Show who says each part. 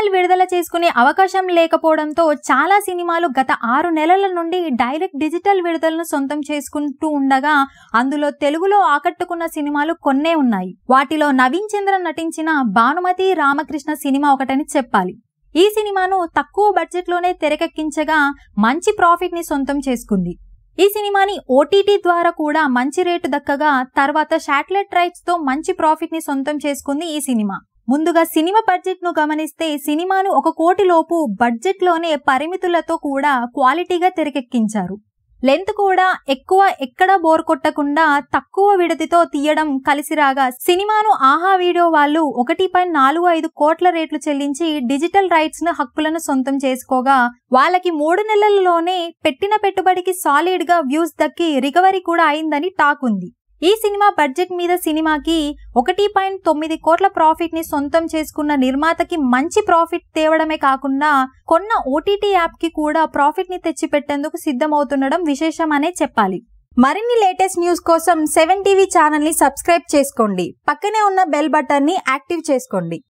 Speaker 1: digital విడుదల చేసుకునే అవకాశం లేకపోవడంతో చాలా సినిమాలు గత ఆరు నెలల నుండి డైరెక్ట్ డిజిటల్ విడుదలను సొంతం చేసుకుంటూ ఉండగా అందులో తెలుగులో ఆకట్టుకున్న సినిమాలు కొన్నే ఉన్నాయి వాటిలో నవీన్ చంద్ర నటించిన భానుమతి రామకృష్ణ సినిమా ఒకటని చెప్పాలి ఈ సినిమాను తక్కువ బడ్జెట్లోనే తెరకెక్కించగా మంచి ప్రాఫిట్ ని సొంతం చేసుకుంది ఈ సినిమాని ఓటీటీ ద్వారా కూడా మంచి రేటు దక్కగా తర్వాత శాటిలైట్ రైట్స్ తో మంచి ప్రాఫిట్ ని సొంతం చేసుకుంది ఈ సినిమా ముందుగా సినిమా బడ్జెట్ ను గమనిస్తే సినిమాను ఒక కోటి లోపు బడ్జెట్ లోనే పరిమితులతో కూడా క్వాలిటీగా తెరకెక్కించారు లెంత్ కూడా ఎక్కువ ఎక్కడా బోర్ కొట్టకుండా తక్కువ విడతితో తీయడం కలిసి రాగా సినిమాను ఆహా వీడియో వాళ్ళు ఒకటి పాయింట్ నాలుగు ఐదు కోట్ల రేట్లు చెల్లించి డిజిటల్ రైట్స్ ను హక్కులను సొంతం చేసుకోగా వాళ్ళకి మూడు నెలల్లోనే పెట్టిన పెట్టుబడికి సాలిడ్ గా వ్యూస్ దక్కి రికవరీ కూడా అయిందని టాక్ ఉంది ఈ సినిమా బడ్జెట్ మీద సినిమాకి ఒకటి పాయింట్ తొమ్మిది కోట్ల ప్రాఫిట్ ని సొంతం చేసుకున్న నిర్మాతకి మంచి ప్రాఫిట్ తేవడమే కాకుండా కొన్న ఓటీటీ యాప్ కి కూడా ప్రాఫిట్ ని తెచ్చిపెట్టేందుకు సిద్ధమవుతుండడం విశేషమనే చెప్పాలి మరిన్ని లేటెస్ట్ న్యూస్ కోసం సెవెన్ టీవీ ఛానల్ ని సబ్స్క్రైబ్ చేసుకోండి పక్కనే ఉన్న బెల్ బటన్ ని యాక్టివ్ చేసుకోండి